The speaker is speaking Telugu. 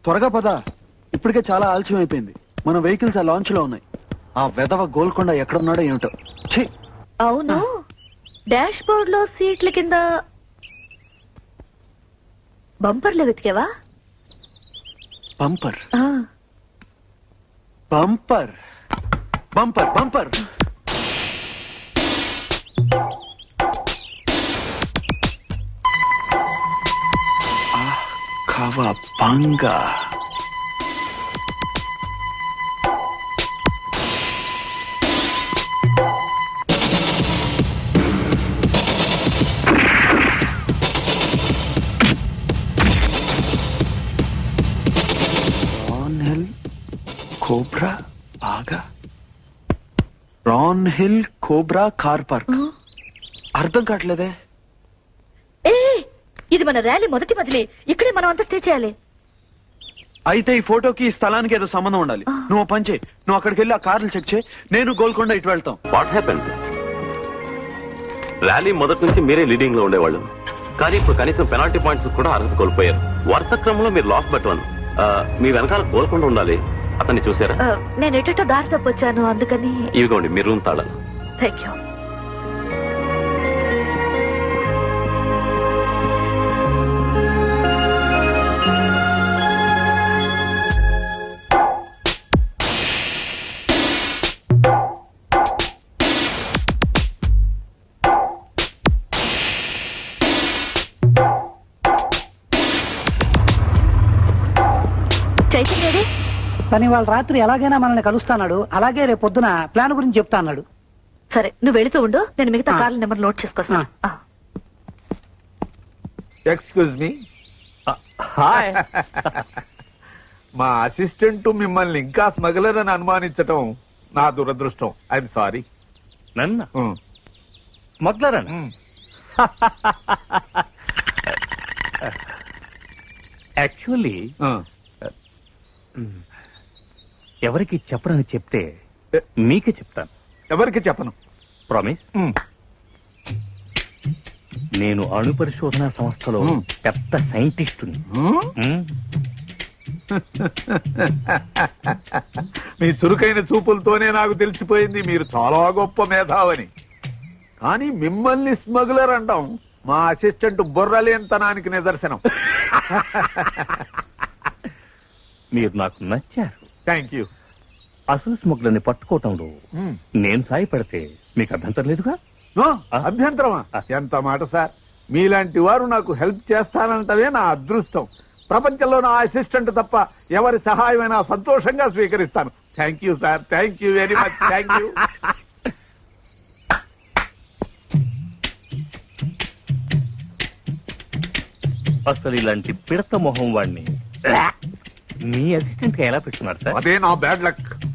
త్వరగా పద ఇప్పటికే చాలా ఆలస్యం అయిపోయింది మన వెహికల్స్ ఆ లాంచ్ లో ఉన్నాయి ఆ వెధవ గోల్కొండ ఎక్కడున్నాడో ఏమిటో ఛీ అవును డాష్ బోర్డ్ లో సీట్ల కింద బంపర్లు వెతికేవా బంపర్ ఆ, బంపర్ బంపర్ బంపర్ కవ బంగా రాన్ హిల్ కోబ్రా బాగా రాన్ హిల్ కోబ్రా కార్ పార్క్ ఆ. అర్థం కావట్లేదే ఏ ఇది మన ర్యాలీ మొదటి మజిలీ ఇక్కడే మనం అంతా స్టే చేయాలి అయితే ఈ ఫోటోకి ఈ స్థలానికి ఏదో సంబంధం ఉండాలి ఆ. నువ్వు ఓ పని చేయి నువ్వు అక్కడికి వెళ్ళి ఆ కార్లు చెక్ చేయి నేను గోల్కొండ ఇటు వెళ్తాం వాట్ హ్యాపెన్ ర్యాలీ మొదటి నుంచి మీరే లీడింగ్ లో ఉండేవాళ్ళు కానీ ఇప్పుడు కనీసం పెనాల్టీ పాయింట్స్ కూడా అర్హత కోల్పోయారు వరుస క్రమంలో మీరు లాస్ట్ బట్ వన్ మీ వెనకాల కోల్కుండా ఉండాలి అతన్ని చూసారా ఆ, నేను ఎటో దారి తప్పొచ్చాను అందుకని ఇవిగోండి మీ రూమ్ తాళాలు థ్యాంక్ యూ చైతన్యది కానీ వాళ్ళ రాత్రి ఎలాగైనా మనల్ని కలుస్తాన్నాడు అలాగే రేపు పొద్దున ప్లాన్ గురించి చెప్తా అన్నాడు సరే నువ్వు వెళుతూ ఉండు నేను మిగతా ఆ. కార్ల నెంబర్ నోట్ చేసుకొస్తాను ఆ. ఎక్స్క్యూజ్ మీ హాయ్ మా అసిస్టెంట్ మిమ్మల్ని ఇంకా స్మగ్లర్ అని అనుమానించటం నా దురదృష్టం ఐఎమ్ సారీ నన్న స్మగ్లర్ అని యాక్చువల్లీ ఎవరికి చెప్పరని చెప్తే మీకే చెప్తాను ఎవరికి చెప్పను ప్రామిస్ Hmm. నేను అణు పరిశోధన సంస్థలో Hmm. పెద్ద సైంటిస్టుని Hmm? Hmm? మీ చురుకైన చూపులతోనే నాకు తెలిసిపోయింది మీరు చాలా గొప్ప మేధావని కానీ మిమ్మల్ని స్మగ్లర్ అంటాం మా అసిస్టెంట్ బుర్రలేంతనానికి నిదర్శనం మీరు నాకు నచ్చారు థ్యాంక్ యూ అసలు స్మగ్లర్ని పట్టుకోవటంలో నేను సాయపడితే మీకు అభ్యంతరం లేదుగా అభ్యంతరమా ఎంత మాట సార్ మీలాంటి వారు నాకు హెల్ప్ చేస్తానంటవే నా అదృష్టం ప్రపంచంలో నా అసిస్టెంట్ తప్ప ఎవరి సహాయమైనా సంతోషంగా స్వీకరిస్తాను thank you sir thank you very much thank you అసలు ఇలాంటి పిడత మొహం వాడిని మీ అసిస్టెంట్ గా ఎలా పెట్టుకున్నారు సార్ అదే నా బ్యాడ్ లక్